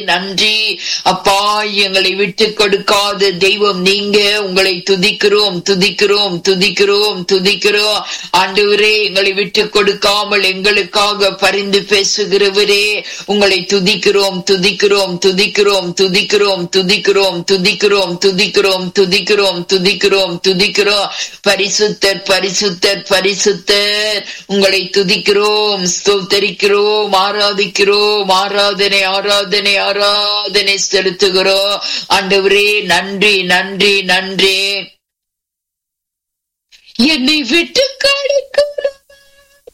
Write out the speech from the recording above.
நன்றி அப்பா எங்களை விட்டு கொடுக்காத தெய்வம் நீங்க உங்களை துதிக்கிறோம் துதிக்கிறோம் துதிக்கிறோம் துதிக்கிறோம் ஆண்டவரே எங்களை விட்டு கொடுக்காமல் எங்களுக்காக பரிந்து பேசுகிறவரே உங்களை துதிக்கிறோம் துதிக்கிறோம் துதிக்கிறோம் துதிக்கிறோம் துதிக்கிறோம் துதிக்கிறோம் துதிக்கிறோம் துதிக்கிறோம் துதிக்கிறோம் துதிக்கிறோம் பரிசுத்தர் பரிசுத்தர் பரிசுத்தர் உங்களை துதிக்கிறோம் ஸ்தோத்தரிக்கிறோம் ஆராதிக்கிறோம் ஆராதனை ஆராதனை ஆராதனை செலுத்துகிறோம் ஆண்டவரே நன்றி நன்றி நன்றி என்னை விட்டு கொடுக்கிறோம்